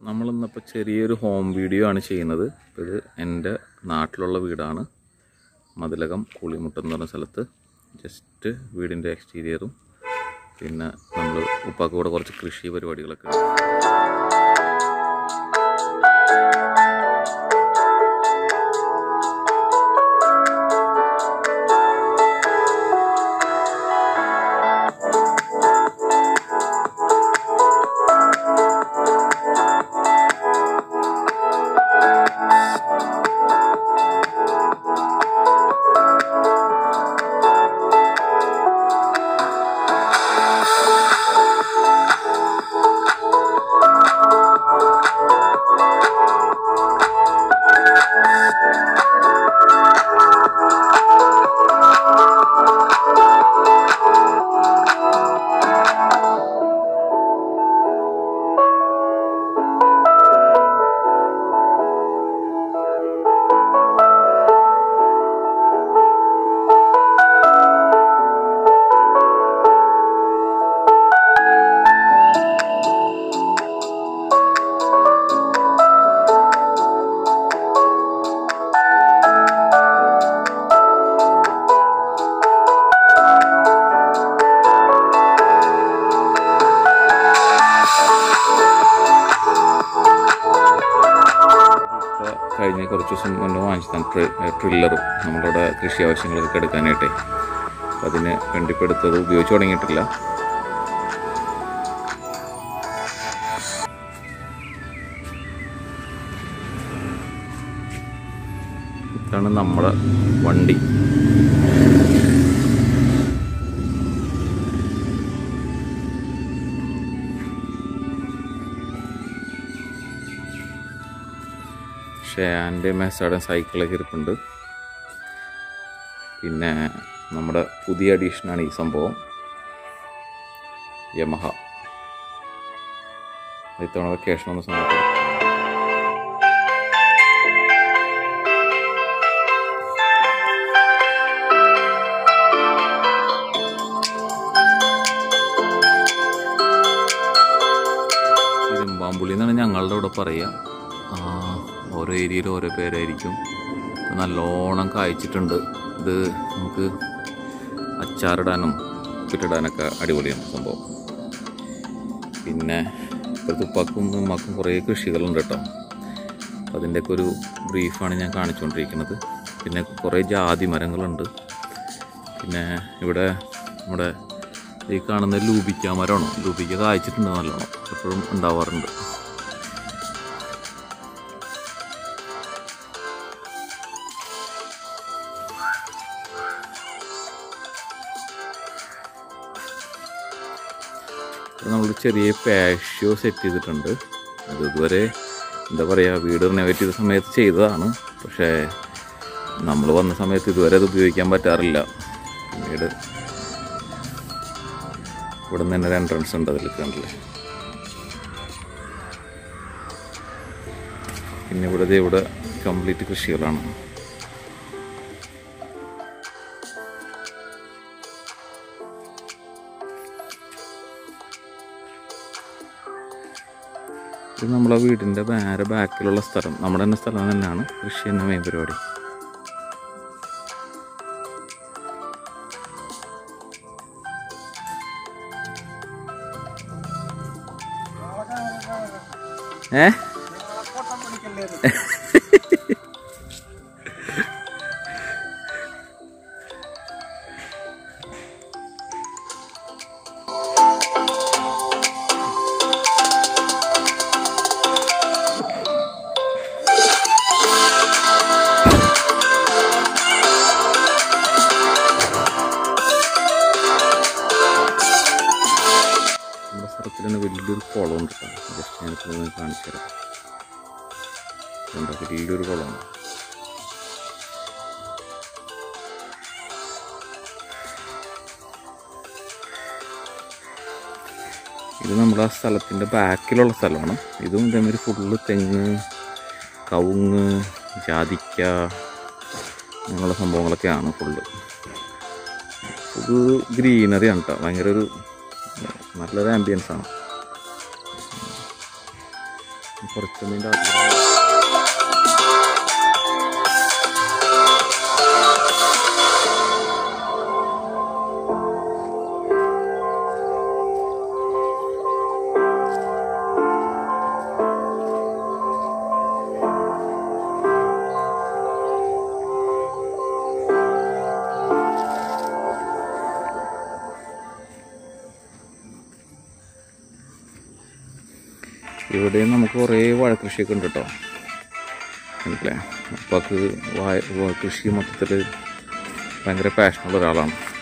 നമ്മളിന്നിപ്പോൾ ചെറിയൊരു home video ആണ് ചെയ്യുന്നത് ഇപ്പോൾ ഇത് എൻ്റെ നാട്ടിലുള്ള വീടാണ് മതിലകം കൂളിമുട്ടം എന്ന് പറഞ്ഞ സ്ഥലത്ത് ജസ്റ്റ് വീടിൻ്റെ എക്സ്റ്റീരിയറും പിന്നെ നമ്മൾ ഉപ്പാക്ക് കൂടെ കുറച്ച് കൃഷി പരിപാടികളൊക്കെ ഉണ്ട് ഇപ്പൊ കഴിഞ്ഞ കുറച്ച് ദിവസം മുന്നേ വാങ്ങിച്ചതാണ് ട്രി ട്രില്ലറും നമ്മളുടെ കൃഷി ആവശ്യങ്ങളൊക്കെ എടുക്കാനായിട്ടേ അപ്പം അതിന് വേണ്ടി ഇപ്പം എടുത്തത് ഉപയോഗിച്ച് തുടങ്ങിയിട്ടില്ല ഇതാണ് നമ്മുടെ വണ്ടി ഷെയാൻ്റെ മെസ്സാടെ സൈക്കിളൊക്കെ ഇരിപ്പുണ്ട് പിന്നെ നമ്മുടെ പുതിയ അഡീഷനാണ് ഈ സംഭവം യമഹ ഇത്തവണ വെക്കേഷൻ ഒന്ന് സമയത്ത് ഇരുമ്പാമ്പുള്ളി എന്നാണ് ഞങ്ങളുടെ ഇവിടെ പറയുക ആ, ഓരോ ഏരിയയിൽ ഓരോ പേരായിരിക്കും ഇത് നല്ലോണം കായ്ച്ചിട്ടുണ്ട് ഇത് നമുക്ക് അച്ചാറിടാനും ഉപ്പിട്ടിടാനൊക്കെ അടിപൊളിയാണ് സംഭവം പിന്നെ ഇപ്പോഴത്തെ ഉപ്പാക്കും ഉമ്മാക്കും കുറേ കൃഷികളുണ്ട് കേട്ടോ അപ്പം അതിൻ്റെയൊക്കെ ഒരു ബ്രീഫാണ് ഞാൻ കാണിച്ചുകൊണ്ടിരിക്കുന്നത് പിന്നെ കുറേ ജാതി മരങ്ങളുണ്ട് പിന്നെ ഇവിടെ നമ്മുടെ ഈ കാണുന്ന ലൂബിക്ക മരമാണ് ലൂബിക്ക കായ്ച്ചിട്ടുണ്ട് നല്ലോണം എപ്പോഴും ഉണ്ടാവാറുണ്ട് നമ്മൾ ചെറിയ പാഷ്യോ സെറ്റ് ചെയ്തിട്ടുണ്ട് അത് ഇതുവരെ എന്താ പറയുക വീട് റിനോവേറ്റ് ചെയ്ത സമയത്ത് ചെയ്തതാണ് പക്ഷേ നമ്മൾ വന്ന സമയത്ത് ഇതുവരെ അത് ഉപയോഗിക്കാൻ പറ്റാറില്ല പിന്നീട് ഇവിടെ നിന്ന് തന്നെ ഒരു എൻട്രൻസ് ഉണ്ട് അതിൽ കണ്ടില്ലേ പിന്നെ ഇവിടെ ദേ ഇവിടെ കംപ്ലീറ്റ് കൃഷികളാണ് ഇത് നമ്മളെ വീടിൻ്റെ നേരെ ബാക്കിലുള്ള സ്ഥലം നമ്മുടെ തന്നെ സ്ഥലം തന്നെയാണ് കൃഷി എന്ന മെയിൻ പരിപാടി ഏ നമ്മുടെ സ്ഥലത്തിൽ തന്നെ വലിയൊരു കുളമുണ്ട് കേട്ടോ ജസ്റ്റ് ഞാനിപ്പോൾ ഒന്ന് കാണിച്ചു തരാം കണ്ടോ വലിയൊരു കുളമാണ് ഇത് നമ്മുടെ ആ സ്ഥലത്തിൻ്റെ ബാക്കിലുള്ള സ്ഥലമാണ് ഇതും ഇതേമാതിരി ഫുള്ള് തെങ്ങ് കവുങ്ങ് ജാതിക്ക അങ്ങനെയുള്ള സംഭവങ്ങളൊക്കെയാണ് ഫുള്ള് ഫുൾ ഗ്രീനറി ആണ് കേട്ടോ ഭയങ്കര ഒരു നല്ലൊരു ആംബിയൻസ് ആണ് കുറച്ച് മീൻ്റെ അകത്ത് ഇവിടെയും നമുക്ക് കുറേ വാഴ കൃഷിയൊക്കെ ഉണ്ട് കേട്ടോ മനസ്സിലെ അപ്പൊക്ക് വാഴ വാഴ കൃഷി മൊത്തത്തിൽ ഭയങ്കര പാഷനുള്ള ഒരാളാണ്